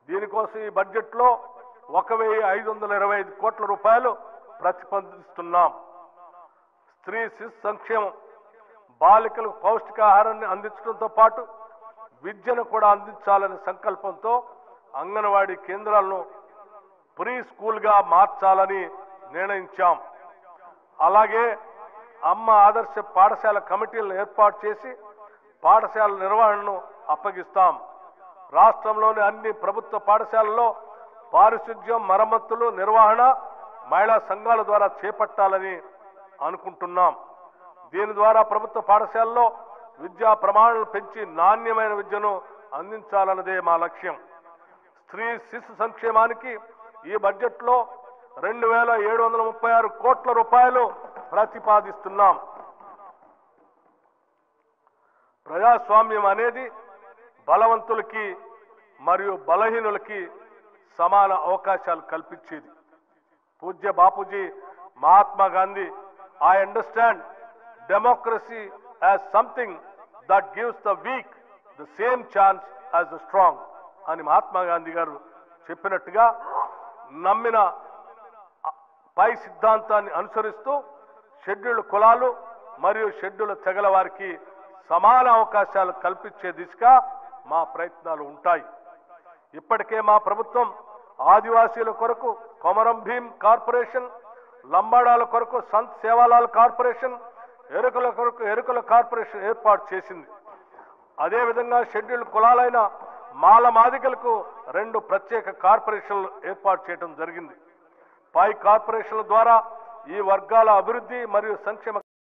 దీనికోసం ఈ బడ్జెట్లో ఒక వెయ్యి ఐదు వందల ఇరవై ఐదు కోట్ల రూపాయలు ప్రతిపాదిస్తున్నాం స్త్రీ శిశు సంక్షేమం బాలికలకు పౌష్టికాహారాన్ని అందించడంతో పాటు విద్యను కూడా అందించాలనే సంకల్పంతో అంగన్వాడీ కేంద్రాలను ప్రీ స్కూల్గా మార్చాలని నిర్ణయించాం అలాగే అమ్మ ఆదర్శ పాఠశాల కమిటీలను ఏర్పాటు చేసి పాఠశాల నిర్వహణను అప్పగిస్తాం రాష్ట్రంలోని అన్ని ప్రభుత్వ పాఠశాలల్లో పారిశుధ్యం మరమ్మతులు నిర్వహణ మహిళా సంఘాల ద్వారా చేపట్టాలని అనుకుంటున్నాం దీని ద్వారా ప్రభుత్వ పాఠశాలలో విద్యా ప్రమాణాలను పెంచి నాణ్యమైన విద్యను అందించాలన్నదే మా లక్ష్యం స్త్రీ శిశు సంక్షేమానికి ఈ బడ్జెట్లో రెండు వేల ఏడు వందల ముప్పై ఆరు కోట్ల రూపాయలు ప్రతిపాదిస్తున్నాం ప్రజాస్వామ్యం అనేది బలవంతులకి మరియు బలహీనులకి సమాన అవకాశాలు కల్పించేది పూజ్య Bapuji Mahatma Gandhi I understand democracy as something that gives the weak the same chance as the strong అని మహాత్మా గాంధీ గారు చెప్పినట్టుగా నమ్మిన పై సిద్ధాంతాన్ని అనుసరిస్తూ షెడ్యూల్డ్ కులాలు మరియు షెడ్యూల్ తెగల వారికి సమాన అవకాశాలు కల్పించే దిశగా మా ప్రయత్నాలు ఉంటాయి ఇప్పటికే మా ప్రభుత్వం ఆదివాసీల కొరకు కొమరం భీం కార్పొరేషన్ లంబాడాల కొరకు సంత్ సేవాలాల్ కార్పొరేషన్ ఎరుకల కొరకు ఎరుకల కార్పొరేషన్ ఏర్పాటు చేసింది అదేవిధంగా షెడ్యూల్డ్ కులాలైన మాల మాదిగలకు రెండు ప్రత్యేక కార్పొరేషన్లు ఏర్పాటు చేయడం జరిగింది పై కార్పొరేషన్ల ద్వారా ఈ వర్గాల అభివృద్ధి మరియు సంక్షేమ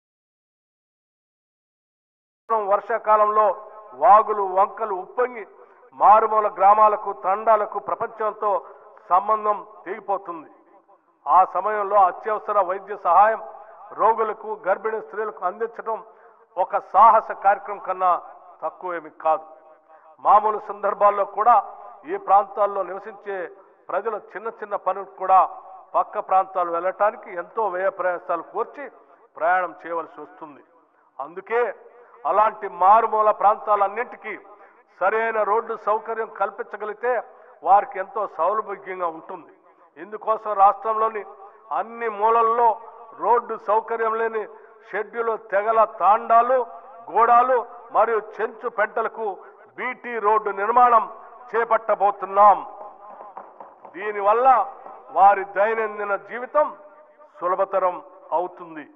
వర్షాకాలంలో వాగులు వంకలు ఉప్పొంగి మారుమూల గ్రామాలకు తండాలకు ప్రపంచంతో సంబంధం తెగిపోతుంది ఆ సమయంలో అత్యవసర వైద్య సహాయం రోగులకు గర్భిణీ స్త్రీలకు అందించడం ఒక సాహస కార్యక్రమం కన్నా తక్కువేమి కాదు మామూలు సందర్భాల్లో కూడా ఈ ప్రాంతాల్లో నివసించే ప్రజలు చిన్న చిన్న పనులకు కూడా పక్క ప్రాంతాలు వెళ్ళటానికి ఎంతో వ్యయ ప్రయాసాలు కోర్చి ప్రయాణం చేయవలసి వస్తుంది అందుకే అలాంటి మారుమూల ప్రాంతాలన్నింటికీ సరైన రోడ్డు సౌకర్యం కల్పించగలిగితే వారికి ఎంతో సౌలభ్యంగా ఉంటుంది ఇందుకోసం రాష్ట్రంలోని అన్ని మూలల్లో రోడ్డు సౌకర్యం లేని షెడ్యూల్ తెగల తాండాలు గోడాలు మరియు చెంచు పెంటలకు బీటీ రోడ్డు నిర్మాణం చేపట్టబోతున్నాం దీనివల్ల వారి దైనందిన జీవితం సులభతరం అవుతుంది